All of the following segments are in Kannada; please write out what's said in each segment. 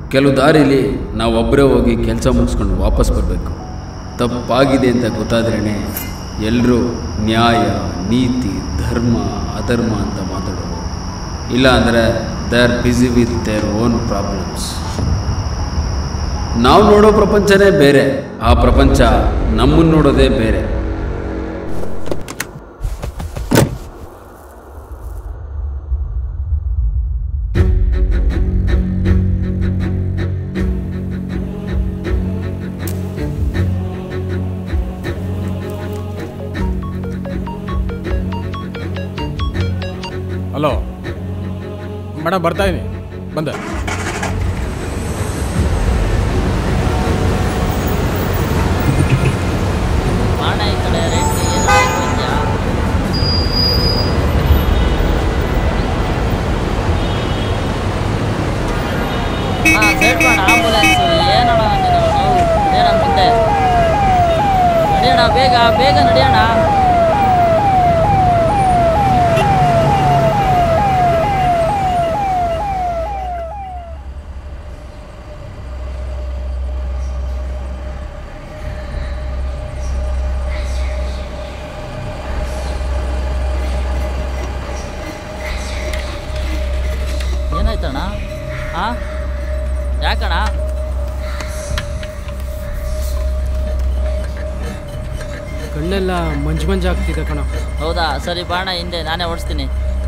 ಕೆಲವು ದಾರಿಲಿ ನಾವು ಒಬ್ಬರೇ ಹೋಗಿ ಕೆಲಸ ಮುಗಿಸ್ಕೊಂಡು ವಾಪಸ್ ಬರಬೇಕು ತಪ್ಪಾಗಿದೆ ಅಂತ ಗೊತ್ತಾದ್ರೇ ಎಲ್ಲರೂ ನ್ಯಾಯ ನೀತಿ ಧರ್ಮ ಅಧರ್ಮ ಅಂತ ಮಾತಾಡೋದು ಇಲ್ಲ ಅಂದರೆ they are busy with their own problems ನಾವು ನೋಡೋ ಪ್ರಪಂಚನೇ ಬೇರೆ ಆ ಪ್ರಪಂಚ ನಮ್ಮನ್ನು ನೋಡೋದೇ ಬೇರೆ ಹಲೋ ಮೇಡಮ್ ಬರ್ತಾ ಇದೀನಿ ಬಂದೆ ಬಾಣ ಈ ಕಡೆ ರೇಟ್ ಏನಾಯ್ತು ಅಂತ್ಯಾ ಹಾಂ ಸೈಡ್ ಮಾಡ ಆಂಬುಲೆನ್ಸು ಏನಣ್ಣ ನೀನು ನೋವು ನಡೆಯೋಣ ಮುಂದೆ ನಡೆಯೋಣ ಬೇಗ ಬೇಗ ನಡೆಯೋಣ ಏನಾಯ್ತಣ್ಣ ಹಾಂ ಯಾಕಣ್ಣ ಕಣ್ಣೆಲ್ಲ ಮಂಜು ಮಂಜಾಗ್ತಿದೆ ಕಣ ಹೌದಾ ಸರಿ ಬಾಣ ಹಿಂದೆ ನಾನೇ ಓಡಿಸ್ತೀನಿ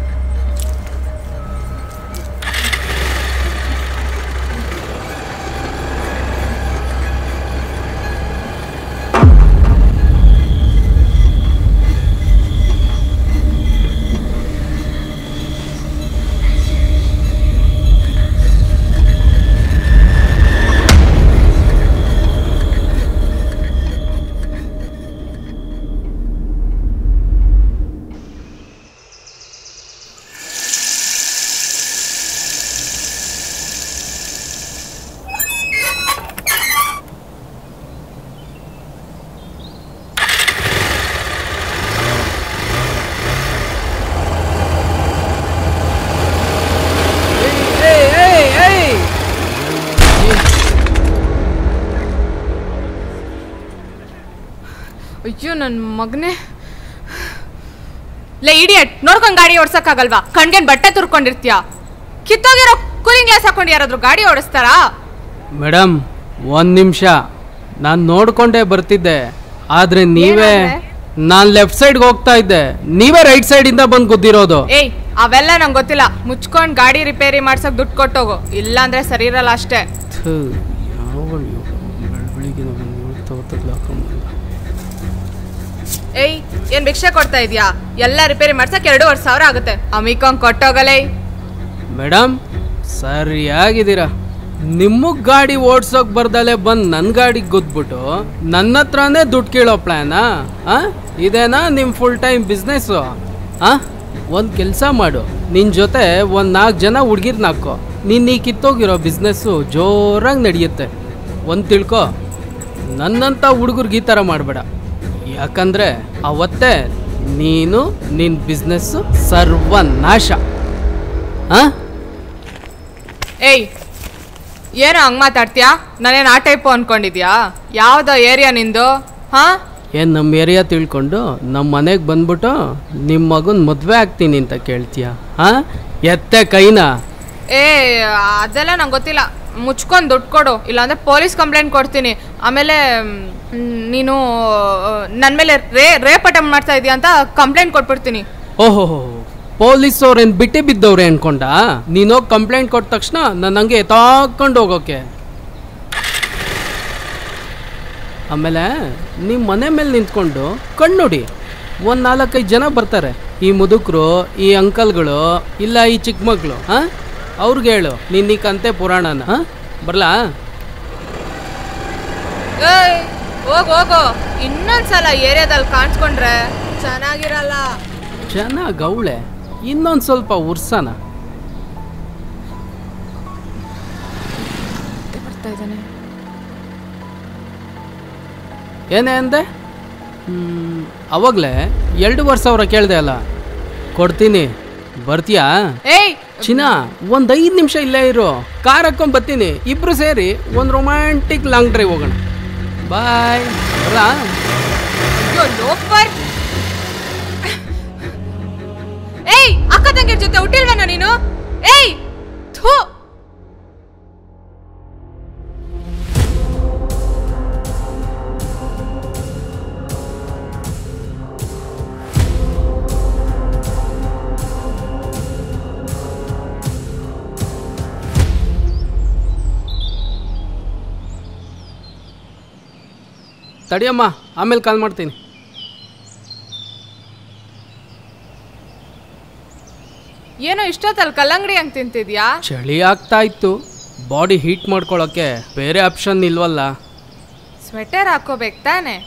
ಅಯ್ಯೋ ನನ್ನ ಮಗನೇ ಲೇ ಇಡಿಯಟ್ ನೋಡ್ಕೊಂಡು ಗಾಡಿ ಓಡ್ಸಕ್ಕಾಗಲ್ವಾ ಕಣ್ಗೇನ್ ಬಟ್ಟೆ ತುರ್ಕೊಂಡಿರ್ತೀಯ ಕಿತ್ತೋಗಿರೋ ಕೂಲಿಂಗ್ ಗ್ಲಾಸ್ ಹಾಕೊಂಡು ಯಾರಾದ್ರೂ ಗಾಡಿ ಓಡಿಸ್ತಾರಾ ಮೇಡಮ್ ಒಂದು ನಿಮಿಷ ನಾನು ನೋಡ್ಕೊಂಡೇ ಬರ್ತಿದ್ದೆ ಆದರೆ ನೀವೇ ಏನಂದ್ರೆ? ನಾನು ಲೆಫ್ಟ್ ಸೈಡ್ಗೆ ಹೋಗ್ತಾ ಇದ್ದೆ ನೀವೇ ರೈಟ್ ಸೈಡಿಂದ ಬಂದು ಗುದ್ದಿರೋದು ಏಯ್ ಅವೆಲ್ಲ ನಂಗೆ ಗೊತ್ತಿಲ್ಲ ಮುಚ್ಕೊಂಡು ಗಾಡಿ ರಿಪೇರಿ ಮಾಡ್ಸಕ್ ದುಡ್ಡು ಕೊಟ್ಟೋಗು ಇಲ್ಲ ಅಂದ್ರೆ ಸರಿ ಇರಲ್ಲ ಅಷ್ಟೇ ಥು, ಯಾವಳು ಇವ್ಳು? ಬೆಳಬೆಳಿಗ್ಗೆ ಬಂದು ಇವ್ಳು ತಗೊತಗ್ಲು ಹಾಕೊಂಬಂದ. ಏಯ್ ಏನ್ ಭಿಕ್ಷೆ ಕೊಡ್ತಾ ಇದೀಯಾ ಎಲ್ಲ ರಿಪೇರಿ ಮಾಡ್ಸಕ್ ಎರಡೂವರೆ ಸಾವಿರ ಆಗುತ್ತೆ ಅಮಿಕೊಂಗ್ ಕೊಟ್ಟೋಗಲೇ ಮೇಡಮ್ ಸರಿಯಾಗಿದ್ದೀರಾ ನಿಮಗೆ ಗಾಡಿ ಓಡ್ಸೋಕ್ ಬರ್ದಲೆ ಬಂದು ನನ್ನ ಗಾಡಿಗೆ ಗುದ್ಬಿಟ್ಟು ನನ್ನ ಹತ್ರನೇ ದುಡ್ಡು ಕೇಳೋ ಪ್ಲ್ಯಾನಾ ಆ ಇದೇನಾ ನಿಮ್ಮ ಫುಲ್ ಟೈಮ್ ಬಿಸ್ನೆಸ್ಸು ಆ ಒಂದು ಕೆಲಸ ಮಾಡು ನಿನ್ನ ಜೊತೆ ಒಂದು ನಾಲ್ಕು ಜನ ಹುಡ್ಗಿರ್ನ ಹಾಕೋ ನೀನು ಈ ಕಿತ್ತೋಗಿರೋ ಬಿಸ್ನೆಸ್ಸು ಜೋರಾಗಿ ನಡೆಯುತ್ತೆ ಒಂದು ತಿಳ್ಕೊ ನನ್ನಂಥ ಹುಡುಗರಿಗೆ ಈ ಥರ ಮಾಡಬೇಡ ಯಾಕಂದರೆ ಅವತ್ತೇ ನೀನು ನಿನ್ನ ಬಿಸ್ನೆಸ್ಸು ಸರ್ವನಾಶ ಹಾಂ ಏಯ್ ಏನೋ ಹಂಗ್ ಮಾತಾಡ್ತೀಯಾ ನಾನೇನು ಆ ಟೈಪು ಅನ್ಕೊಂಡಿದ್ಯಾ ಯಾವ್ದೋ ಏರಿಯಾ ನಿಂದು ಹಾ ಏನು ನಮ್ಮ ಏರಿಯಾ ತಿಳ್ಕೊಂಡು ನಮ್ಮ ಮನೆಗೆ ಬಂದ್ಬಿಟ್ಟು ನಿಮ್ಮ ಮಗನ ಮದುವೆ ಆಗ್ತೀನಿ ಅಂತ ಕೇಳ್ತೀಯ ಹಾಂ ಎತ್ತೆ ಕೈನ ಏ ಅದೆಲ್ಲ ನಂಗೆ ಗೊತ್ತಿಲ್ಲ ಮುಚ್ಕೊಂಡು ದುಡ್ಡು ಕೊಡು ಇಲ್ಲಾಂದ್ರೆ ಪೊಲೀಸ್ ಕಂಪ್ಲೇಂಟ್ ಕೊಡ್ತೀನಿ ಆಮೇಲೆ ಮ್, ನೀನು ನನ್ನ ಮೇಲೆ ರೇ ರೇಪ್ ಅಟೆಂಪ್ಟ್ ಮಾಡ್ತಾ ಇದೀಯ ಅಂತ ಕಂಪ್ಲೇಂಟ್ ಕೊಟ್ಬಿಡ್ತೀನಿ ಓಹೋ ಪೊಲೀಸವ್ರೇನು ಬಿಟ್ಟು ಬಿದ್ದವ್ರೆ ಅನ್ಕೊಂಡ ನೀನು ಹೋಗಿ ಕಂಪ್ಲೇಂಟ್ ಕೊಟ್ಟ ತಕ್ಷಣ ನಾನು ಹಂಗೆ ಎತ್ತಾಕೊಂಡು ಹೋಗೋಕೆ ಆಮೇಲೆ ನಿಮ್ಮ ಮನೆ ಮೇಲೆ ನಿಂತ್ಕೊಂಡು ಕಣ್ಣುಡಿ ಒಂದು ನಾಲ್ಕೈದು ಜನ ಬರ್ತಾರೆ ಈ ಮುದುಕರು ಈ ಅಂಕಲ್ಗಳು ಇಲ್ಲ ಈ ಚಿಕ್ಕ ಮಕ್ಕಳು ಹಾಂ ಅವ್ರಿಗೆ ಹೇಳು ನೀನು ಈ ಕಂತೆ ಪುರಾಣನ ಹಾಂ ಬರಲಾ ಏಯ್ ಹೋಗ್ ಹೋಗು ಇನ್ನೊಂದ್ಸಲ ಏರಿಯಾದಲ್ಲಿ ಕಾಣಿಸ್ಕೊಂಡ್ರೆ ಚೆನ್ನಾಗಿರಲ್ಲ ಚೆನ್ನಾಗಿ ಅವಳೆ ಇನ್ನೊಂದು ಸ್ವಲ್ಪ ಉರ್ಸನ ಬರ್ತಾ ಇದ್ದಾನೆ ಏನೇ ಅಂದೆ ಹ್ಮ್, ಅವಾಗ್ಲೇ ಎರಡೂವರೆ ಸಾವಿರ ಕೇಳಿದೆ ಅಲ್ಲ ಕೊಡ್ತೀನಿ ಬರ್ತೀಯಾ ಏಯ್ ಚಿನ್ನ ಒಂದ್ ಐದು ನಿಮಿಷ ಇಲ್ಲೇ ಇರು ಕಾರ್ ಹಾಕೊಂಡ್ ಬರ್ತೀನಿ ಇಬ್ರು ಸೇರಿ ಒಂದ್ ರೊಮ್ಯಾಂಟಿಕ್ ಲಾಂಗ್ ಡ್ರೈವ್ ಹೋಗೋಣ ಬಾಯ್ ಬರಲಾ ಅಯ್ಯೋ ಲೋಫರ್ ಏಯ್ ಅಕ್ಕ ತಂಗಿರ ಜೊತೆ ಹುಟ್ಟಿಲ್ವೇನೋ ನೀನು ಏಯ್ ಥೂ ತಡಿಯಮ್ಮ ಆಮೇಲೆ ಕಾಲ್ ಮಾಡ್ತೀನಿ ಏನೋ ಇಷ್ಟೊತ್ತಲ್ಲಿ ಕಲ್ಲಂಗಡಿ ಹಂಗ್ ತಿಂತಿದ್ಯಾ ಚಳಿ ಆಗ್ತಾ ಇತ್ತು ಬಾಡಿ ಹೀಟ್ ಮಾಡ್ಕೊಳ್ಳೋಕೆ ಬೇರೆ ಆಪ್ಷನ್ ಇಲ್ವಲ್ಲ ಸ್ವೆಟರ್ ಹಾಕೋಬೇಕು ತಾನೆ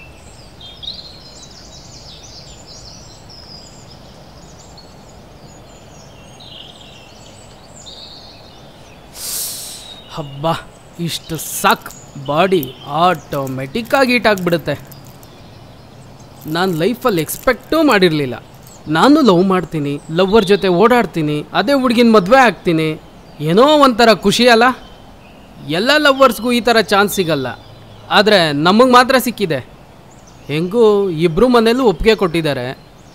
ಹಬ್ಬ ಇಷ್ಟು ಸಾಕ್ ಬಾಡಿ ಆಟೋಮೆಟಿಕ್ ಆಗಿ ಹೀಟ್ ಆಗಿಬಿಡುತ್ತೆ ನಾನು ಲೈಫಲ್ಲಿ ಎಕ್ಸ್ಪೆಕ್ಟೂ ಮಾಡಿರಲಿಲ್ಲ ನಾನು ಲವ್ ಮಾಡ್ತೀನಿ ಲವ್ವರ್ ಜೊತೆ ಓಡಾಡ್ತೀನಿ ಅದೇ ಹುಡುಗಿನ ಮದುವೆ ಆಗ್ತೀನಿ ಏನೋ ಒಂಥರ ಖುಷಿ ಅಲ್ಲ ಎಲ್ಲ ಲವ್ವರ್ಸ್ಗೂ ಈ ಥರ ಚಾನ್ಸ್ ಸಿಗಲ್ಲ ಆದರೆ ನಮಗೆ ಮಾತ್ರ ಸಿಕ್ಕಿದೆ ಹೆಂಗೂ ಇಬ್ಬರು ಮನೇಲೂ ಒಪ್ಪಿಗೆ ಕೊಟ್ಟಿದ್ದಾರೆ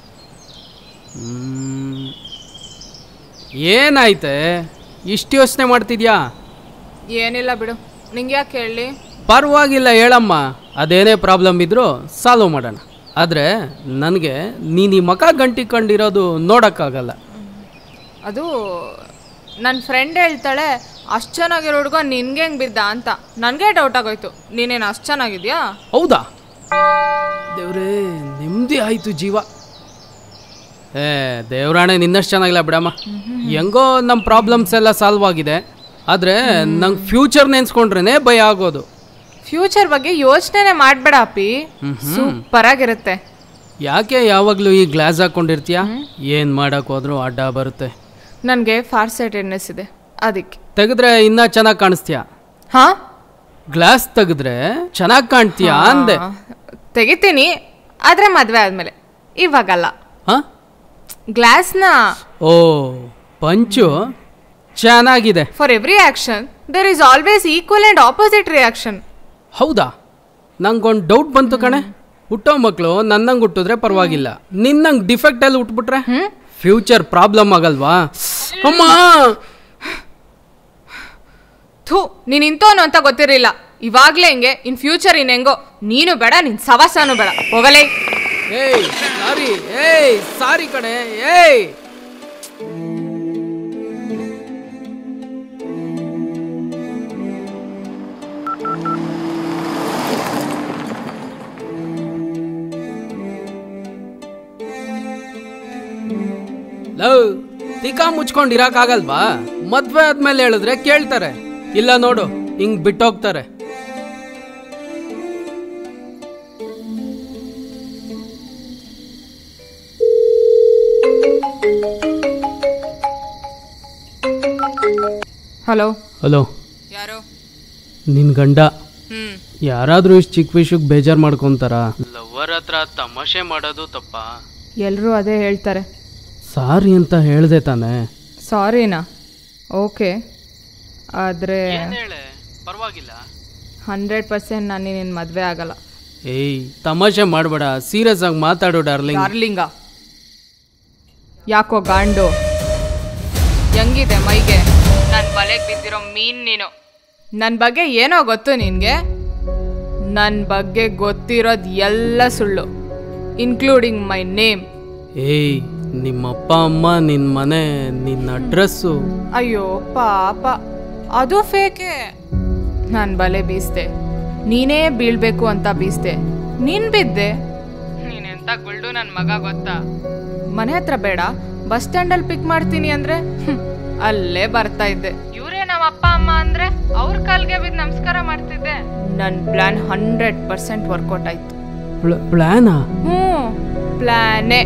ಹ್ಮ್. ಏನಾಯ್ತೆ ಇಷ್ಟು ಯೋಚನೆ ಮಾಡ್ತಿದ್ಯಾ ಏನಿಲ್ಲ ಬಿಡು ನಿಂಗೆ ಯಾಕೆ ಹೇಳಿ ಪರವಾಗಿಲ್ಲ ಹೇಳಮ್ಮ ಅದೇನೇ ಪ್ರಾಬ್ಲಮ್ ಇದ್ರೂ ಸಾಲ್ವ್ ಮಾಡೋಣ ಆದರೆ ನನಗೆ ನೀನು ಈ ಮಕ ಗಂಟಿ ಕಂಡಿರೋದು ನೋಡೋಕ್ಕಾಗಲ್ಲ ಅದು ನನ್ನ ಫ್ರೆಂಡ್ ಹೇಳ್ತಾಳೆ ಅಷ್ಟು ಚೆನ್ನಾಗಿರೋ ಹುಡುಗ ನಿನ್ಗೆ ಹೆಂಗ್ ಬಿದ್ದ ಅಂತ ನನಗೆ ಡೌಟ್ ಆಗೋಯ್ತು ನೀನೇನು ಅಷ್ಟು ಚೆನ್ನಾಗಿದ್ಯಾ ಹೌದಾ ದೇವ್ರೇ ನೆಮ್ಮದಿ ಆಯಿತು ಜೀವ ಏ ದೇವ್ರಾಣೆ ನಿನ್ನಷ್ಟು ಚೆನ್ನಾಗಿಲ್ಲ ಬಿಡಮ್ಮ ಹೆಂಗೋ ನಮ್ಮ ಪ್ರಾಬ್ಲಮ್ಸ್ ಎಲ್ಲ ಸಾಲ್ವ್ ಆಗಿದೆ ಆದರೆ ನಂಗೆ ಫ್ಯೂಚರ್ ನೆನ್ಸ್ಕೊಂಡ್ರೇನೆ ಭಯ ಆಗೋದು ಫ್ಯೂಚರ್ ಬಗ್ಗೆ ಯೋಚನೆನೇ ಮಾಡಬೇಡ ಅಪ್ಪಿ ಸೂಪರ್ ಆಗಿರುತ್ತೆ ಯಾಕೆ ಯಾವಾಗಲೂ ಈ ಗ್ಲಾಸ್ ಹಾಕ್ಕೊಂಡಿರ್ತೀಯ ಏನು ಮಾಡೋಕೆ ಹೋದ್ರೂ ಅಡ್ಡ ಬರುತ್ತೆ ನನಗೆ ಫಾರ್ ಸೈಟೆಡ್ನೆಸ್ ಇದೆ ಅದಕ್ಕೆ ತೆಗೆದ್ರೆ ಇನ್ನೂ ಚೆನ್ನಾಗಿ ಕಾಣಿಸ್ತೀಯ ಹಾ ಗ್ಲಾಸ್ ತೆಗೆದ್ರೆ ಚೆನ್ನಾಗಿ ಕಾಣ್ತೀಯಾ ಅಂದೆ ಆ, ತೆಗಿತೀನಿ ಆದ್ರೆ ಮದ್ವೆ ಆದ್ಮೇಲೆ ಇವಾಗಲ್ಲ ಹಾ ಗ್ಲಾಸ್ನ ಓ ಪಂಚು ಚೆನ್ನಾಗಿದೆ for every action there is always equal and opposite reaction ಹೌದಾ ನಂಗೊಂದು ಡೌಟ್ ಬಂತು ಕಣೆ ಹುಟ್ಟೋ ಮಕ್ಕಳು ನನ್ನಂಗೆ ಹುಟ್ಟಿದ್ರೆ ಪರವಾಗಿಲ್ಲ ನಿನ್ನಂಗೆ ಡಿಫೆಕ್ಟ್ ಅಲ್ಲಿ ಹುಟ್ಬಿಟ್ರೆ ಫ್ಯೂಚರ್ ಪ್ರಾಬ್ಲಮ್ ಆಗಲ್ವಾ ಅಮ್ಮ ಥೂ ನೀನ್ ಇಂಥವನು ಅಂತ ಗೊತ್ತಿರಲಿಲ್ಲ ಇವಾಗ್ಲೇ ಹಿಂಗೆ ಇನ್ ಫ್ಯೂಚರ್ ಇನ್ ಹೆಂಗೋ ನೀನು ಬೇಡ ನಿನ್ ಸವಾಸನೂ ಬೇಡ ಹೋಗಲೇ ಏಯ್ ಸಾರಿ ಏಯ್ ಸಾರಿ ಕಣೆ ಏಯ್ ಲವ್ ತಿಕಾ ಮುಚ್ಕೊಂಡು ಇರಕ್ಕಾಗಲ್ವಾ ಮದ್ವೆ ಆದ್ಮೇಲೆ ಹೇಳಿದ್ರೆ ಕೇಳ್ತಾರೆ ಇಲ್ಲ ನೋಡು ಹಿಂಗ್ ಬಿಟ್ಟೋಗ್ತಾರೆ ಹಲೋ ಹಲೋ ಯಾರು ನಿನ್ ಗಂಡ ಹ್ಮ್ ಯಾರಾದ್ರೂ ಇಷ್ಟು ಚಿಕ್ಕ ವಿಷಯಕ್ಕೆ ಬೇಜಾರ್ ಮಾಡ್ಕೊಂತಾರ ಲವರ್ ಹತ್ರ ತಮಾಷೆ ಮಾಡೋದು ತಪ್ಪ ಎಲ್ಲರೂ ಅದೇ ಹೇಳ್ತಾರೆ ಸಾರಿ ಅಂತ ಹೇಳ್ದೆ ತಾನೆ ಸಾರಿನಾ ಓಕೆ ಆದರೆ ಹೇಳೆ ಪರವಾಗಿಲ್ಲ ಹಂಡ್ರೆಡ್ ಪರ್ಸೆಂಟ್ ನಾನು ನಿನ್ನ ಮದುವೆ ಆಗಲ್ಲ ಏಯ್ ತಮಾಷೆ ಮಾಡಬೇಡ ಸೀರಿಯಸ್ ಆಗಿ ಮಾತಾಡು ಡಾರ್ಲಿಂಗ್ ಡಾರ್ಲಿಂಗ ಯಾಕೋ ಗಾಂಡು ಹೆಂಗಿದೆ ಮೈಗೆ ನನ್ನ ಬಲೆಗೆ ಬಿದ್ದಿರೋ ಮೀನ್ ನೀನು ನನ್ನ ಬಗ್ಗೆ ಏನೋ ಗೊತ್ತು ನಿನಗೆ ನನ್ನ ಬಗ್ಗೆ ಗೊತ್ತಿರೋದು ಎಲ್ಲ ಸುಳ್ಳು ಇನ್ಕ್ಲೂಡಿಂಗ್ ಮೈ ನೇಮ್ ಏಯ್ ನಿಮ್ಮಪ್ಪ ಅಮ್ಮ ನಿನ್ನ ಮನೆ ನಿನ್ನ ಅಡ್ರೆಸ್ಸು ಅಯ್ಯೋ ಪಾಪ ಅದು ಫೇಕೆ ನಾನು ಬಲೆ ಬೀಸ್ದೆ ನೀನೇ ಬೀಳ್ಬೇಕು ಅಂತ ಬೀಸ್ದೆ ನೀನ್ ಬಿದ್ದೆ ನೀನೆಂತ ಗುಳ್ಡು ನನ್ನ ಮಗ ಗೊತ್ತಾ ಮನೆ ಹತ್ರ ಬೇಡ ಬಸ್ ಸ್ಟ್ಯಾಂಡಲ್ಲಿ ಪಿಕ್ ಮಾಡ್ತೀನಿ ಅಂದ್ರೆ ಹ್ಮ್, ಅಲ್ಲೇ ಬರ್ತಾ ಇದ್ದೆ ಇವರೇ ನಮ್ಮ ಅಪ್ಪ ಅಮ್ಮ ಅಂದ್ರೆ ಅವ್ರ ಕಾಲ್ಗೆ ಬಿದ್ದು ನಮಸ್ಕಾರ ಮಾಡ್ತಿದ್ದೆ ನನ್ನ ಪ್ಲಾನ್ ಹಂಡ್ರೆಡ್ ಪರ್ಸೆಂಟ್ ವರ್ಕೌಟ್ ಆಯ್ತು ಪ್ಲ್ಯಾನಾ ಹ್ಞೂ ಪ್ಲಾನೇ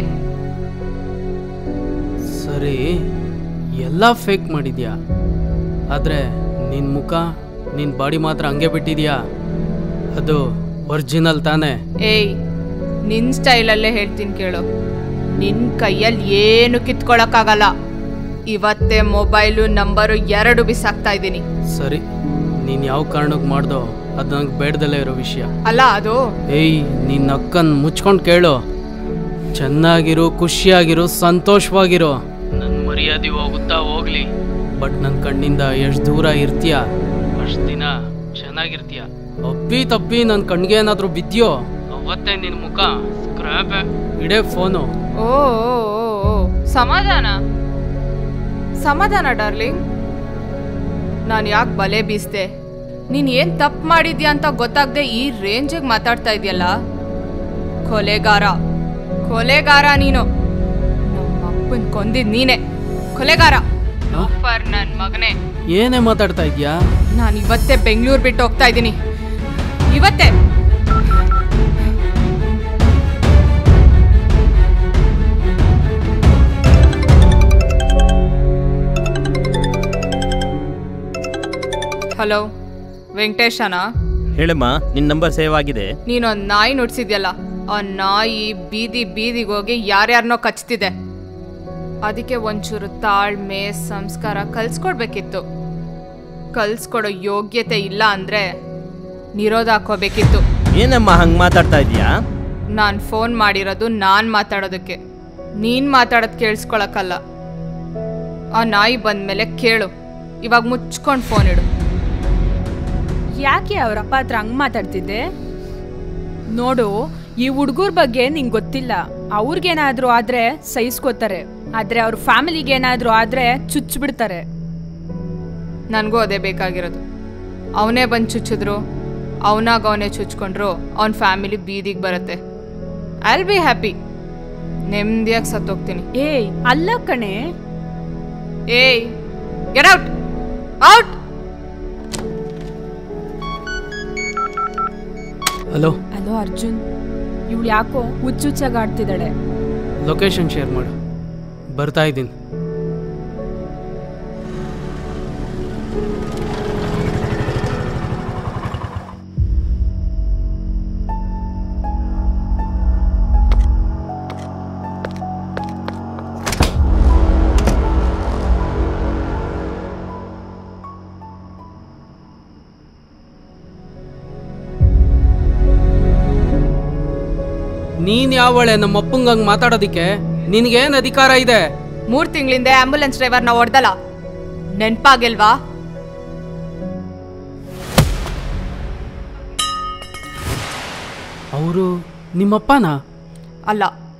ಸರಿ ಎಲ್ಲ ಫೇಕ್ ಮಾಡಿದ್ಯಾ ಆದರೆ ನಿನ್ನ ಮುಖ ನಿನ್ನ ಬಾಡಿ ಮಾತ್ರ ಹಂಗೆ ಬಿಟ್ಟಿದ್ಯಾ ಅದು ಒರಿಜಿನಲ್ ತಾನೇ ಏಯ್ ನಿನ್ ಸ್ಟೈಲಲ್ಲೇ ಹೇಳ್ತೀನಿ ಕೇಳು ನಿನ್ ಕೈಯಲ್ಲಿ ಏನು ಕಿತ್ಕೊಳಕ್ಕಾಗಲ್ಲ ಇವತ್ತೇ ಮೊಬೈಲು ನಂಬರು ಎರಡು ಬಿಸಾಕ್ತಾ ಇದ್ದೀನಿ ಸರಿ ನೀನು ಯಾವ ಕಾರಣಕ್ಕೆ ಮಾಡ್ದೋ ಅದು ನಂಗೆ ಬೇಡದಲ್ಲೇ ಇರೋ ವಿಷಯ ಅಲ್ಲ ಅದು ಏಯ್ ನಿನ್ನ ಅಕ್ಕನ್ ಮುಚ್ಕೊಂಡು ಕೇಳು ಚೆನ್ನಾಗಿರು ಖುಷಿಯಾಗಿರು ಸಂತೋಷವಾಗಿರು ನನ್ನ ಮರ್ಯಾದೆ ಹೋಗುತ್ತಾ ಹೋಗ್ಲಿ ಬಟ್ ನನ್ನ ಕಣ್ಣಿಂದ ಎಷ್ಟು ದೂರ ಇರ್ತೀಯ ಅಷ್ಟು ದಿನ ಚೆನ್ನಾಗಿರ್ತೀಯ ಅಪ್ಪಿ ತಪ್ಪಿ ನನ್ನ ಕಣ್ಗೆ ಏನಾದರೂ ಬಿದ್ಯೋ ಅವತ್ತೇ ನಿನ್ನ ಮುಖ ಸ್ಕ್ರಾಪ್ ಇಡೇ ಫೋನು ಓ ಓ, ಓ, ಓ. ಸಮಾಧಾನ ಸಮಾಧಾನ ಡಾರ್ಲಿಂಗ್ ನಾನು ಯಾಕೆ ಬಲೆ ಬೀಸ್ದೆ ನೀನ್ ಏನ್ ತಪ್ಪು ಮಾಡಿದ್ಯಾ ಅಂತ ಗೊತ್ತಾಗ್ದೆ ಈ ರೇಂಜಿಗೆ ಮಾತಾಡ್ತಾ ಇದೆಯಲ್ಲ ಕೊಲೆಗಾರ ಕೊಲೆಗಾರ ನೀನು ನಮ್ಮ ಅಪ್ಪನ್ ಕೊಂದಿದ್ ನೀನೆ ಕೊಲೆಗಾರ ಲೋಫರ್ ನನ್ ಮಗನೇ ಏನೇ ಮಾತಾಡ್ತಾ ಇದ್ಯಾ ನಾನು ಇವತ್ತೇ ಬೆಂಗಳೂರು ಬಿಟ್ಟು ಹೋಗ್ತಾ ಇದ್ದೀನಿ ಇವತ್ತೇ ಹಲೋ ವೆಂಕಟೇಶನಾ ಹೇಳಮ್ಮ ನಿನ್ನ ನಂಬರ್ ಸೇವ್ ಆಗಿದೆ ನೀನೊಂದ್ ನಾಯಿ ನುಡ್ಸಿದ್ಯಲ್ಲ ಆ ನಾಯಿ ಬೀದಿ ಬೀದಿಗೆ ಹೋಗಿ ಯಾರ್ಯಾರನೋ ಕಚ್ತಿದೆ ಅದಕ್ಕೆ ಒಂಚೂರು ತಾಳ್ಮೆ ಸಂಸ್ಕಾರ ಕಲ್ಸ್ಕೊಡ್ಬೇಕಿತ್ತು ಕಲ್ಸ್ಕೊಡೋ ಯೋಗ್ಯತೆ ಇಲ್ಲ ಅಂದ್ರೆ ನಿರೋಧ ಹಾಕೋಬೇಕಿತ್ತು ಏನಮ್ಮ ಹಂಗೆ ಮಾತಾಡ್ತಾ ಇದೀಯಾ ನಾನು ಫೋನ್ ಮಾಡಿರೋದು ನಾನು ಮಾತಾಡೋದಕ್ಕೆ ನೀನು ಮಾತಾಡೋದು ಕೇಳಿಸ್ಕೊಳಕ್ಕಲ್ಲ ಆ ನಾಯಿ ಬಂದ್ಮೇಲೆ ಕೇಳು ಇವಾಗ ಮುಚ್ಕೊಂಡು ಫೋನ್ ಇಡು ಯಾಕೆ ಅವರಪ್ಪ ಹತ್ರ ಹಂಗ್ ಮಾತಾಡ್ತಿದ್ದೆ ನೋಡು ಈ ಹುಡುಗರ ಬಗ್ಗೆ ನಿಂಗೆ ಗೊತ್ತಿಲ್ಲ ಅವ್ರಿಗೇನಾದ್ರೂ ಆದ್ರೆ ಸಹಿಸ್ಕೋತಾರೆ ಆದ್ರೆ ಅವ್ರ ಫ್ಯಾಮಿಲಿಗೇನಾದ್ರೂ ಆದ್ರೆ ಚುಚ್ಚಿಬಿಡ್ತಾರೆ ನನಗೂ ಅದೇ ಬೇಕಾಗಿರೋದು ಅವನೇ ಬಂದು ಚುಚ್ಚಿದ್ರು ಅವನಾಗ ಅವನೇ ಚುಚ್ಕೊಂಡ್ರು ಅವನ ಫ್ಯಾಮಿಲಿ ಬೀದಿಗೆ ಬರುತ್ತೆ ಐ ಬಿ ಹ್ಯಾಪಿ ನೆಮ್ಮದಿಯಾಗಿ ಸತ್ತೋಗ್ತೀನಿ ಏಯ್ ಅಲ್ಲ ಕಣೆ ಏಯ್ get out out hello hello Arjun ಇವಳು ಯಾಕೋ ಹುಚ್ಚುಚ್ಚಾಗಿ ಆಡ್ತಿದ್ದಾಳೆ ಲೊಕೇಶನ್ ಶೇರ್ ಮಾಡು ಬರ್ತಾ ಇದ್ದೀನಿ ನೀನ್ ಯಾವಳೆ ನಮ್ಮ ಅಪ್ಪಂಗ್ ಹಂಗ್ ಮಾತಾಡೋದಿಕ್ಕೆ ನಿನ್ಗೇನ್ ಅಧಿಕಾರ ಇದೆ ಮೂರು ತಿಂಗಳಿಂದ ಆಂಬುಲೆನ್ಸ್ ಡ್ರೈವರ್ನ ಹೊಡೆದಲ್ಲ ನೆನ್ಪಾಗಿಲ್ವಾ ಅವರು ನಿಮ್ಮಪ್ಪನಾ ಅಲ್ಲ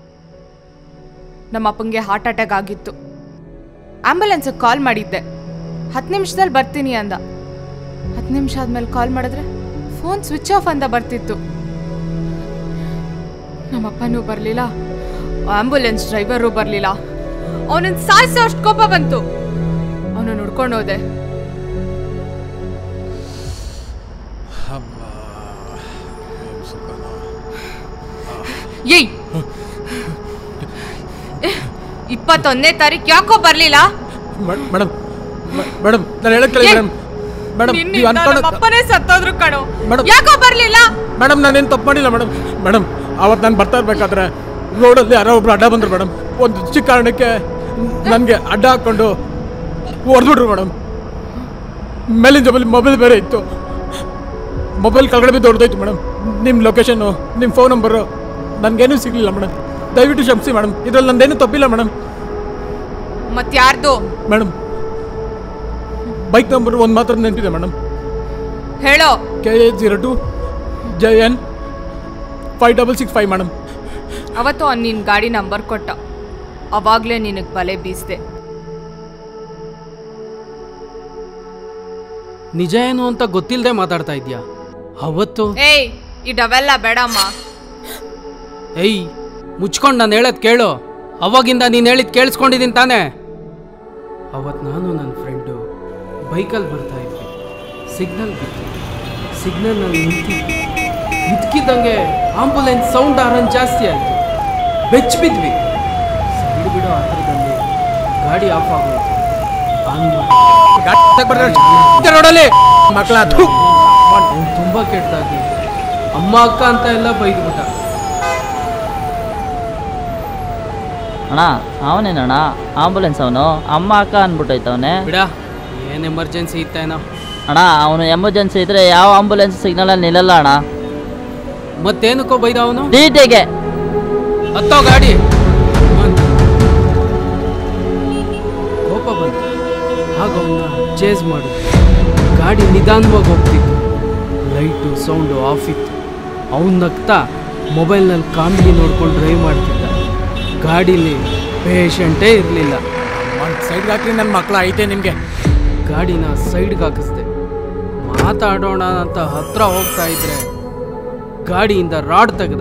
ನಮ್ಮ ಅಪ್ಪಂಗೆ ಹಾರ್ಟ್ ಅಟ್ಯಾಕ್ ಆಗಿತ್ತು ಆಂಬುಲೆನ್ಸಿಗೆ ಕಾಲ್ ಮಾಡಿದ್ದೆ ಹತ್ತು ನಿಮಿಷದಲ್ಲಿ ಬರ್ತೀನಿ ಅಂದ ಹತ್ತು ನಿಮಿಷ ಆದ್ಮೇಲೆ ಕಾಲ್ ಮಾಡಿದ್ರೆ ಫೋನ್ ಸ್ವಿಚ್ ಆಫ್ ಅಂತ ಬರ್ತಿತ್ತು ನಮ್ಮಪ್ಪನೂ ಬರಲಿಲ್ಲ ಆಂಬುಲೆನ್ಸ್ ಡ್ರೈವರು ಬರಲಿಲ್ಲ ಅವನನ್ನ ಸಾಯಿಸೋ ಅಷ್ಟು ಕೋಪ ಬಂತು ಅವನು ನೋಡ್ಕೊಂಡು ಹೋದೆ ಏಯ್ ಇಪ್ಪತ್ತೊಂದನೇ ತಾರೀಕು ಯಾಕೋ ಬರ್ಲಿಲ್ಲ ಮೇಡಮ್ ಮೇಡಮ್ ನಾನು ಹೇಳಕ್ ಕೇಳಿ ಮೇಡಮ್ ಮೇಡಮ್ ನೀವು ನಿನ್ನಿಂದ ಅನ್ಕೊಂಡು ನಮ್ಮ ಅಪ್ಪನೇ ಸತ್ತೋದ್ರು ಕಣೋ ಮೇಡಮ್. ಯಾಕೋ ಬರ್ಲಿಲ್ಲ ಮೇಡಮ್ ನಾನೇನು ತಪ್ಪು ಮಾಡಿಲ್ಲ ಮೇಡಮ್ ಮೇಡಮ್ ಅವತ್ತು ನಾನು ಬರ್ತಾ ಇರ್ಬೇಕಾದ್ರೆ ರೋಡಲ್ಲಿ ಯಾರೋ ಒಬ್ರು ಅಡ್ಡ ಬಂದರು ಮೇಡಮ್ ಒಂದು ಚಿಕ್ಕ ಕಾರಣಕ್ಕೆ ನನಗೆ ಅಡ್ಡ ಹಾಕ್ಕೊಂಡು ಹೊಡೆದ್ಬಿಟ್ರು ಮೇಡಮ್ ಮೇಲಿನ ಜೊಬಲ್ಲಿ ಮೊಬೈಲ್ ಬೇರೆ ಇತ್ತು ಮೊಬೈಲ್ ಕೆಳಗಡೆ ಬಿದ್ದು ಹೊಡೆದೋಯ್ತು ಮೇಡಮ್ ನಿಮ್ಮ ಲೊಕೇಶನ್ನು ನಿಮ್ಮ ಫೋನ್ ನಂಬರು ನನಗೇನೂ ಸಿಗಲಿಲ್ಲ ಮೇಡಮ್ ದಯವಿಟ್ಟು ಕ್ಷಮಿಸಿ ಮೇಡಮ್ ಇದರಲ್ಲಿ ನಂದೇನು ತಪ್ಪಿಲ್ಲ ಮೇಡಮ್ ಮತ್ ಯಾರ್ದು ಮೇಡಮ್ ಬೈಕ್ ನಂಬರ್ ಒಂದು ಮಾತ್ರ ನೆನಪಿದೆ ಮೇಡಮ್ ಹೇಳೋ K A zero two J N five double six five madam ಅವತ್ತು ಅವ್ನು ನಿನ್ನ ಗಾಡಿ ನಂಬರ್ ಕೊಟ್ಟ ಅವಾಗ್ಲೇ ನಿನಗೆ ಬಲೆ ಬೀಸ್ದೆ ನಿಜ ಏನು ಅಂತ ಗೊತ್ತಿಲ್ಲದೆ ಮಾತಾಡ್ತಾ ಇದ್ಯಾ ಅವತ್ತು ಏಯ್ ಇದವೆಲ್ಲ ಬೇಡಮ್ಮ ಏಯ್ ಮುಚ್ಕೊಂಡು ನಾನು ಹೇಳೋದು ಕೇಳು ಅವಾಗಿಂದ ನೀನು ಹೇಳಿದ್ ಕೇಳಿಸ್ಕೊಂಡಿದ್ದೀನಿ ತಾನೇ ಅವತ್ತು ನಾನು ನನ್ನ ಫ್ರೆಂಡು ಬೈಕಲ್ಲಿ ಬರ್ತಾ ಇದ್ವಿ ಸಿಗ್ನಲ್ ಬಿತ್ತು ಸಿಗ್ನಲ್ನಲ್ಲಿ ನಿಂತಿದ್ವಿ ಇದ್ಕಿದ್ದಂಗೆ ಆಂಬುಲೆನ್ಸ್ ಸೌಂಡ್ ಆರನ್ ಜಾಸ್ತಿ ಆಯಿತು ಬೆಚ್ಚ ಬಿದ್ವಿ ಸೈಡ್ ಬಿಡೋ ಹತ್ರದಲ್ಲಿ ಗಾಡಿ ಆಫ್ ಆಗೋಯ್ತು ಆನ್ ಮಾಡಿ ರೋಡಲ್ಲಿ ಮಕ್ಕಳ ಅವ್ನು ತುಂಬ ಕೆಟ್ಟದಾಗಿ ಅಮ್ಮ ಅಕ್ಕ ಅಂತ ಎಲ್ಲ ಬೈದ್ಬಿಟ್ಟ ಅಣ್ಣ ಅವನೇನಣ್ಣ ಆಂಬುಲೆನ್ಸ್ ಅವನು ಅಮ್ಮ ಅಕ್ಕ ಅಂದ್ಬಿಟ್ಟೈತವನೆ ಬಿಡ ಏನು ಎಮರ್ಜೆನ್ಸಿ ಇತ್ತೇನೋ ಅಣ್ಣ ಅವನು ಎಮರ್ಜೆನ್ಸಿ ಇದ್ರೆ ಯಾವ ಆಂಬುಲೆನ್ಸ್ ಸಿಗ್ನಲಲ್ಲಿ ನಿಲ್ಲಲ್ಲ ಅಣ್ಣ ಮತ್ತೇನಕ್ಕೋ ಬೈದ ಅವನು ಟಿಟಿಗೆ ಹತ್ತೋ ಗಾಡಿ ಬಂತು. ಕೋಪ ಬಂತು ಆಗ ಅವನ್ನ ಚೇಸ್ ಮಾಡು ಗಾಡಿ ನಿಧಾನವಾಗಿ ಹೋಗ್ತಿತ್ತು ಲೈಟು ಸೌಂಡು ಆಫ್ ಇತ್ತು ಅವನ್ ನಗ್ತಾ ಮೊಬೈಲ್ನಲ್ಲಿ ಕಾಮಿಡಿ ನೋಡ್ಕೊಂಡು ಡ್ರೈವ್ ಮಾಡ್ತಿದ್ದ ಗಾಡೀಲಿ ಪೇಷಂಟೇ ಇರಲಿಲ್ಲ ಒಂದು ಸೈಡ್ಗೆ ಹಾಕಿ ನನ್ನ ಮಕ್ಕಳು ಐತೆ ನಿಮಗೆ ಗಾಡಿನ ಸೈಡ್ಗೆ ಹಾಕಿಸ್ದೆ ಮಾತಾಡೋಣ ಅಂತ ಹತ್ರ ಹೋಗ್ತಾ ಇದ್ರೆ ಗಾಡಿಯಿಂದ ರಾಡ್ ತೆಗ್ದ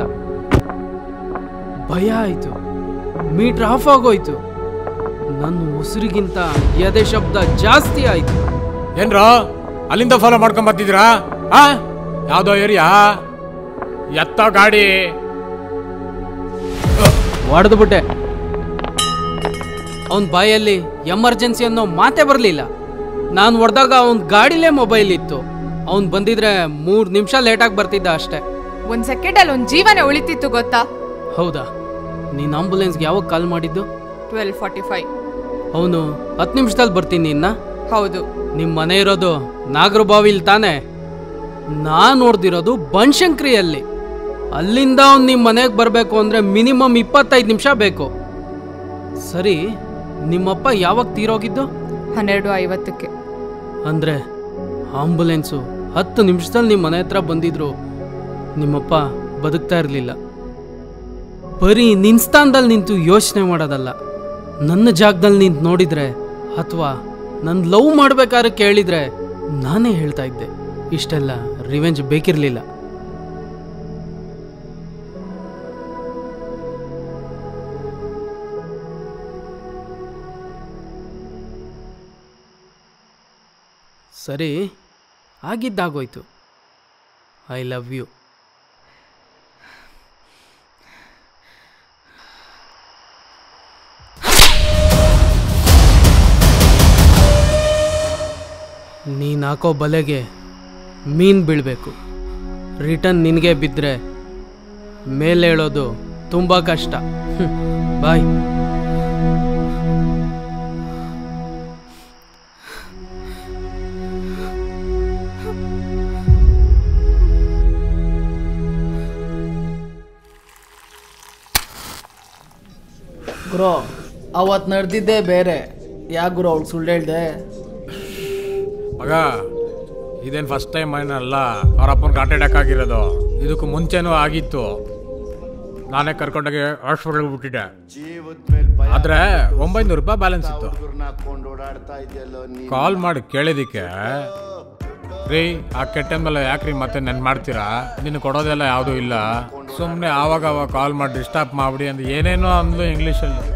ಭಯ ಆಯ್ತು ಮೀಟ್ರ್ ಆಫ್ ಆಗೋಯ್ತು ನನ್ನ ಉಸಿರಿಗಿಂತ ಎದೆ ಶಬ್ದ ಜಾಸ್ತಿ ಆಯ್ತು ಏನ್ರೋ ಅಲ್ಲಿಂದ ಫಾಲೋ ಮಾಡ್ಕೊಂಡ್ ಬರ್ತಿದ್ದೀರಾ ಆ ಯಾವ್ದೋ ಏರಿಯಾ ಎತ್ತ ಗಾಡಿ ಹೊಡೆದ್ಬಿಟ್ಟೆ ಅವನ ಬಾಯಲ್ಲಿ ಎಮರ್ಜೆನ್ಸಿ ಅನ್ನೋ ಮಾತೇ ಬರಲಿಲ್ಲ ನಾನು ಹೊಡೆದಾಗ ಅವನ ಗಾಡಿಲೇ ಮೊಬೈಲ್ ಇತ್ತು ಅವನು ಬಂದಿದ್ರೆ ಮೂರು ನಿಮಿಷ ಲೇಟಾಗಿ ಬರ್ತಿದ್ದ ಅಷ್ಟೇ ಒಂದ್ ಸೆಕೆಂಡಲ್ಲಿ ಒಂದು ಜೀವನ ಉಳಿತಿತ್ತು ಗೊತ್ತಾ ಹೌದಾ ನೀನು ಆಂಬುಲೆನ್ಸ್ಗೆ ಯಾವಾಗ ಕಾಲ್ ಮಾಡಿದ್ದು ಟ್ವೆಲ್ ಫಾರ್ಟಿ ಫೈವ್ ಅವನು ಹತ್ತು ನಿಮಿಷದಲ್ಲಿ ಬರ್ತೀನಿ ಇನ್ನ ಹೌದು ನಿಮ್ಮ ಮನೆ ಇರೋದು ನಾಗರಬಾವಿಲ್ ತಾನೆ ನಾನು ನೋಡ್ದಿರೋದು ಬನಶಂಕರಿಯಲ್ಲಿ ಅಲ್ಲಿಂದ ಅವ್ನು ನಿಮ್ಮ ಮನೆಗೆ ಬರಬೇಕು ಅಂದರೆ ಮಿನಿಮಮ್ ಇಪ್ಪತ್ತೈದು ನಿಮಿಷ ಬೇಕು ಸರಿ ನಿಮ್ಮಪ್ಪ ಯಾವಾಗ ತೀರೋಗಿದ್ದು ಹನ್ನೆರಡು ಐವತ್ತಕ್ಕೆ ಅಂದರೆ ಆಂಬುಲೆನ್ಸು ಹತ್ತು ನಿಮಿಷದಲ್ಲಿ ನಿಮ್ಮ ಮನೆ ಹತ್ರ ಬಂದಿದ್ರು ನಿಮ್ಮಪ್ಪ ಬದುಕ್ತಾ ಇರಲಿಲ್ಲ ಬರೀ ನಿನ್ ಸ್ಥಾನದಲ್ಲಿ ನಿಂತು ಯೋಚನೆ ಮಾಡೋದಲ್ಲ ನನ್ನ ಜಾಗದಲ್ಲಿ ನಿಂತು ನೋಡಿದ್ರೆ ಅಥವಾ ನನ್ನ ಲವ್ ಮಾಡ್ಬೇಕಾದ್ರೆ ಕೇಳಿದ್ರೆ ನಾನೇ ಹೇಳ್ತಾ ಇದ್ದೆ ಇಷ್ಟೆಲ್ಲ ರಿವೆಂಜ್ ಬೇಕಿರಲಿಲ್ಲ ಸರಿ ಆಗಿದ್ದಾಗೋಯ್ತು ಐ ಲವ್ ಯು ನೀನು ಹಾಕೋ ಬಲೆಗೆ ಮೀನು ಬೀಳಬೇಕು ರಿಟರ್ನ್ ನಿನಗೆ ಬಿದ್ದರೆ ಮೇಲೆ ಹೇಳೋದು ತುಂಬ ಕಷ್ಟ ಬಾಯ್ ಗುರು ಅವತ್ತು ನಡೆದಿದ್ದೇ ಬೇರೆ ಯಾಕೆ ಗುರು ಅವ್ಳು ಸುಳ್ಳು ಹೇಳ್ದೆ ಮಗ ಇದೇನು ಫಸ್ಟ್ ಟೈಮ್ ಏನಲ್ಲ ಅವ್ರ ಅಪ್ಪನ ಹಾರ್ಟ್ ಅಟ್ಯಾಕ್ ಆಗಿರೋದು ಇದಕ್ಕೂ ಮುಂಚೆನೂ ಆಗಿತ್ತು ನಾನೇ ಕರ್ಕೊಂಡೋಗಿ ಹಾಸ್ಪಿಟಲ್ಗೆ ಬಿಟ್ಟಿದ್ದೆ ಆದ್ರೆ ಒಂಬೈನೂರು ರೂಪಾಯಿ ಬ್ಯಾಲೆನ್ಸ್ ಇತ್ತು ಕಾಲ್ ಮಾಡಿ ಕೇಳಿದಕ್ಕೆ ರೀ ಆ ಕೆಟ್ಟ ಮೇಲೆ ಯಾಕ್ರಿ ಮತ್ತೆ ನೆನ್ ಮಾಡ್ತೀರಾ ನಿನ್ನ ಕೊಡೋದೆಲ್ಲ ಯಾವುದೂ ಇಲ್ಲ ಸುಮ್ಮನೆ ಆವಾಗ ಅವಾಗ ಕಾಲ್ ಮಾಡಿ ಡಿಸ್ಟರ್ಬ್ ಮಾಡ್ಬಿಡಿ ಅಂತ ಏನೇನೋ ಅಂದ್ಲು ಇಂಗ್ಲೀಷಲ್ಲಿ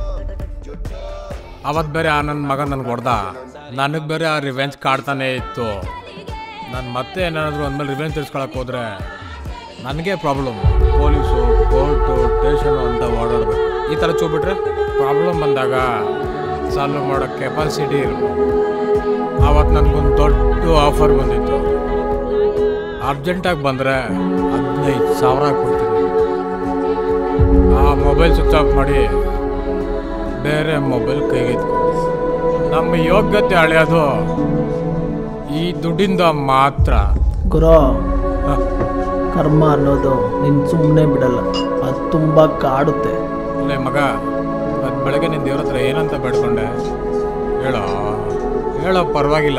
ಅವತ್ತು ಬೇರೆ ಆ ನನ್ನ ಮಗ ನನ್ಗೆ ಹೊಡೆದ ನನಗೆ ಬೇರೆ ಆ ರಿವೆಂಜ್ ಕಾಡ್ತಾನೆ ಇತ್ತು ನಾನು ಮತ್ತೆ ಏನಾದರೂ ಅಂದಮೇಲೆ ರಿವೆಂಜ್ ತಿರ್ಸ್ಕೊಳಕ್ಕೆ ಹೋದ್ರೆ ನನಗೆ ಪ್ರಾಬ್ಲಮ್ ಪೊಲೀಸು ಕೋರ್ಟು ಸ್ಟೇಷನು ಅಂತ ಓಡಾಡ್ಬೇಕು ಈ ಥರ ಚೂಬಿಟ್ರೆ ಪ್ರಾಬ್ಲಮ್ ಬಂದಾಗ ಸಾಲ್ವ್ ಮಾಡೋ ಕೆಪಾಸಿಟಿ ಇರ್ಬೇಕು ಆವತ್ತು ನನಗೊಂದು ದೊಡ್ಡ ಆಫರ್ ಬಂದಿತ್ತು ಅರ್ಜೆಂಟಾಗಿ ಬಂದರೆ ಹದಿನೈದು ಸಾವಿರ ಕೊಡ್ತೀನಿ ಆ ಮೊಬೈಲ್ ಸ್ವಿಚ್ ಆಫ್ ಮಾಡಿ ಬೇರೆ ಮೊಬೈಲ್ ಕೈಗೆತ್ಕೊ ನಮ್ಮ ಯೋಗ್ಯತೆ ಅಳೆಯೋದು ಈ ದುಡ್ಡಿಂದ ಮಾತ್ರ ಗುರು ಕರ್ಮ ಅನ್ನೋದು ನಿನ್ ಸುಮ್ಮನೆ ಬಿಡಲ್ಲ ಅದು ತುಂಬ ಕಾಡುತ್ತೆ ಲೇ ಮಗ ಅದು ಬೆಳಗ್ಗೆ ನಿನ್ನ ದೇವ್ರ ಹತ್ರ ಏನಂತ ಬೇಡ್ಕೊಂಡೆ ಹೇಳೋ ಹೇಳೋ ಪರವಾಗಿಲ್ಲ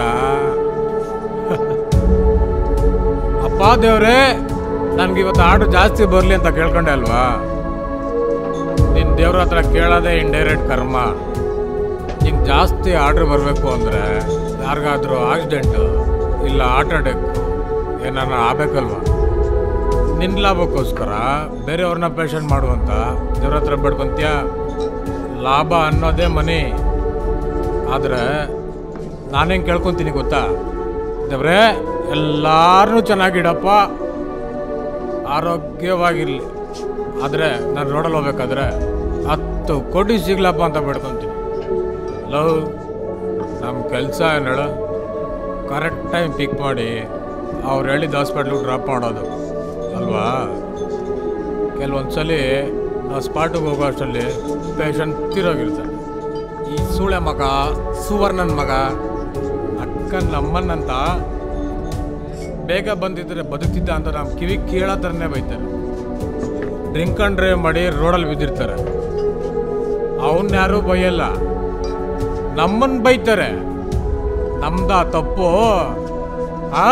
ಅಪ್ಪ ದೇವ್ರೇ ನನಗೆ ಇವತ್ತು ಆರ್ಡ್ರ್ ಜಾಸ್ತಿ ಬರಲಿ ಅಂತ ಕೇಳ್ಕೊಂಡೆ ಅಲ್ವಾ ನಿನ್ನ ದೇವ್ರ ಹತ್ರ ಕೇಳೋದೇ ಇಂಡೈರೆಕ್ಟ್ ಕರ್ಮ ನಿಂಗೆ ಜಾಸ್ತಿ ಆರ್ಡ್ರ್ ಬರಬೇಕು ಅಂದರೆ ಯಾರಿಗಾದ್ರೂ ಆಕ್ಸಿಡೆಂಟು ಇಲ್ಲ ಹಾರ್ಟ್ ಅಟ್ಯಾಕ್ ಏನಾರ ಆಗಬೇಕಲ್ವಾ ನಿನ್ನ ಲಾಭಕ್ಕೋಸ್ಕರ ಬೇರೆಯವ್ರನ್ನ ಪೇಷಂಟ್ ಮಾಡುವಂತ ದೇವ್ರ ಹತ್ರ ಬೇಡ್ಕೊಂತೀಯ ಲಾಭ ಅನ್ನೋದೇ ಮನಿ ಆದರೆ ನಾನೇನು ಕೇಳ್ಕೊತೀನಿ ಗೊತ್ತಾ ದೇವ್ರೇ ಎಲ್ಲಾರನ್ನೂ ಚೆನ್ನಾಗಿಡಪ್ಪ ಆರೋಗ್ಯವಾಗಿರಲಿ ಆದರೆ ನಾನು ರೋಡಲ್ಲಿ ಹೋಗ್ಬೇಕಾದ್ರೆ ಹತ್ತು ಕೋಟಿ ಸಿಗ್ಲಪ್ಪ ಅಂತ ಬೇಡ್ಕೊತೀನಿ ಲವ್ ನಮ್ಮ ಕೆಲಸ ಏನು ಹೇಳು ಕರೆಕ್ಟ್ ಟೈಮ್ ಪಿಕ್ ಮಾಡಿ ಅವ್ರು ಹೇಳಿದ ಹಾಸ್ಪಿಟ್ಲಿಗೆ ಡ್ರಾಪ್ ಮಾಡೋದು ಅಲ್ವಾ ಕೆಲವೊಂದು ಸಲ ನಾವು ಸ್ಪಾಟಿಗೆ ಹೋಗೋ ಅಷ್ಟರಲ್ಲಿ ಪೇಷಂಟ್ ತೀರೋಗಿರ್ತಾನೆ ಈ ಸೂಳೆ ಮಗ ಸುವರ್ಣನ್ ಮಗ ಅಕ್ಕನ ನಮ್ಮನ್ನಂತ ಬೇಗ ಬಂದಿದ್ರೆ ಬದುಕ್ತಿದ್ದ ಅಂತ ನಮ್ಮ ಕಿವಿ ಕೇಳೋ ಥರನೇ ಬೈತಾರೆ ಡ್ರಿಂಕ್ ಅಂಡ್ ಡ್ರೈವ್ ಮಾಡಿ ರೋಡಲ್ಲಿ ಬಿದ್ದಿರ್ತಾರೆ ಅವನ್ನ ಯಾರೂ ಬೈಯಲ್ಲ ನಮ್ಮನ್ನ ಬೈತಾರೆ ನಮ್ದ ತಪ್ಪು ಆ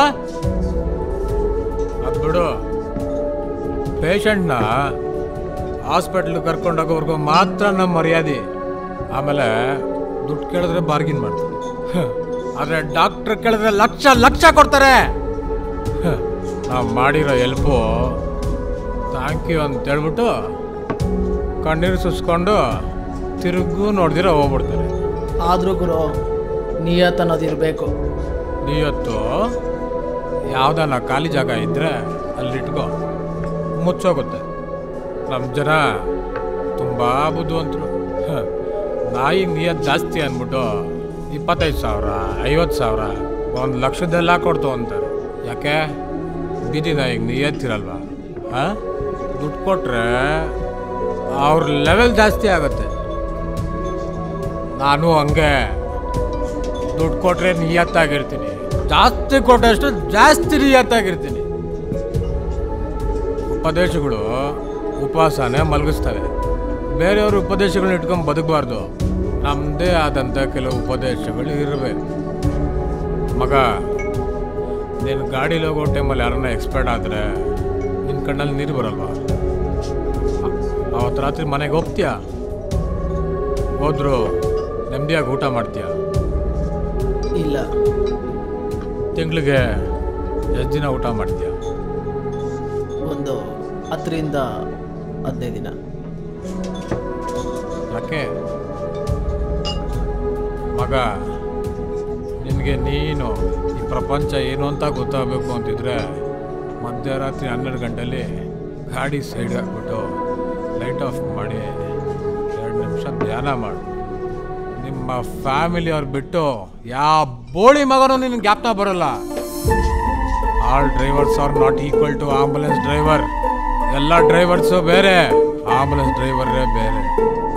ಅದು ಬಿಡು ಪೇಷಂಟ್ನ ಹಾಸ್ಪಿಟ್ಲ್ ಕರ್ಕೊಂಡೋಗೋವರೆಗೂ ಮಾತ್ರ ನಮ್ಮ ಮರ್ಯಾದೆ ಆಮೇಲೆ ದುಡ್ಡು ಕೇಳಿದ್ರೆ ಬಾರ್ಗಿನ್ ಮಾಡ್ತಾರೆ ಹ. ಆದ್ರೆ ಡಾಕ್ಟ್ರ್ ಕೇಳಿದ್ರೆ ಲಕ್ಷ ಲಕ್ಷ ಕೊಡ್ತಾರೆ ಹ. ನಾವು ಮಾಡಿರೋ ಎಲ್ಪು ಥ್ಯಾಂಕ್ ಯು ಅಂತ ಹೇಳ್ಬಿಟ್ಟು ಕಣ್ಣೀರು ಸುಸ್ಕೊಂಡು ತಿರುಗು ನೋಡ್ದಿರ ಹೋಗ್ಬಿಡ್ತಾರೆ ಆದರೂ ಗುರು ನಿಯತ್ ಅನ್ನೋದಿರಬೇಕು ನೀವತ್ತು ಯಾವ್ದಾನ ಖಾಲಿ ಜಾಗ ಇದ್ರೆ ಅಲ್ಲಿಟ್ಕೋ ಮುಚ್ಚೋಗುತ್ತೆ ನಮ್ಮ ಜನ ತುಂಬ ಬುದ್ಧಿವಂತರು ಹ. ನಾಯಿ ನಿಯತ್ ಜಾಸ್ತಿ ಅಂದ್ಬಿಟ್ಟು ಇಪ್ಪತ್ತೈದು ಸಾವಿರ ಐವತ್ತು ಸಾವಿರ ಒಂದು ಲಕ್ಷದೆಲ್ಲ ಕೊಡ್ತು ಅಂತಾರೆ ಯಾಕೆ ಬೀದಿ ನಾಯಿಗೆ ನಿಯತ್ತಿರಲ್ವಾ ಹಾಂ ದುಡ್ಡು ಕೊಟ್ರೆ ಅವ್ರ ಲೆವೆಲ್ ಜಾಸ್ತಿ ಆಗುತ್ತೆ ನಾನು ಹಂಗೆ ದುಡ್ಡು ಕೊಟ್ರೆ ನಿಯತ್ತಾಗಿರ್ತೀನಿ ಜಾಸ್ತಿ ಕೊಟ್ಟಷ್ಟು ಜಾಸ್ತಿ ನಿಯತ್ತಾಗಿರ್ತೀನಿ ಉಪದೇಶಗಳು ಉಪವಾಸನೆ ಮಲಗಿಸ್ತವೆ ಬೇರೆಯವ್ರ ಉಪದೇಶಗಳನ್ನ ಇಟ್ಕೊಂಡು ಬದುಕಬಾರ್ದು ನಮ್ಮದೇ ಆದಂಥ ಕೆಲವು ಉಪದೇಶಗಳು ಇರಬೇಕು ಮಗ ನೀನು ಗಾಡೀಲಿ ಹೋಗೋ ಟೈಮಲ್ಲಿ ಯಾರನ್ನ ಎಕ್ಸ್ಪರ್ಟ್ ಆದರೆ ನಿನ್ನ ಕಣ್ಣಲ್ಲಿ ನೀರು ಬರಲ್ವಾ ಅವತ್ತು ರಾತ್ರಿ ಮನೆಗೆ ಹೋಗ್ತೀಯ ಹೋದ್ರು ನೆಮ್ಮದಿಯಾಗಿ ಊಟ ಮಾಡ್ತೀಯ ಇಲ್ಲ ತಿಂಗಳಿಗೆ ಎಷ್ಟು ದಿನ ಊಟ ಮಾಡ್ತೀಯ ಒಂದು ಹತ್ತರಿಂದ ಹದಿನೈದು ದಿನ ಯಾಕೆ ಮಗ ನಿನಗೆ ನೀನು ಈ ಪ್ರಪಂಚ ಏನು ಅಂತ ಗೊತ್ತಾಗಬೇಕು ಅಂತಿದ್ರೆ ಮಧ್ಯರಾತ್ರಿ ಹನ್ನೆರಡು ಗಂಟೆಲಿ ಗಾಡಿ ಸೈಡ್ ಹಾಕ್ಬಿಟ್ಟು ಲೈಟ್ ಆಫ್ ಮಾಡಿ ಎರಡು ನಿಮಿಷ ಧ್ಯಾನ ಮಾಡು ನಿಮ್ಮ ಫ್ಯಾಮಿಲಿಯವ್ರು ಬಿಟ್ಟು ಯಾವ ಬೋಳಿ ಮಗನೂ ನಿನಗೆ ಜ್ಞಾಪನ ಬರೋಲ್ಲ all drivers are not equal to ambulance driver ಎಲ್ಲ ಡ್ರೈವರ್ಸು ಬೇರೆ ಆಂಬುಲೆನ್ಸ್ ಡ್ರೈವರೇ ಬೇರೆ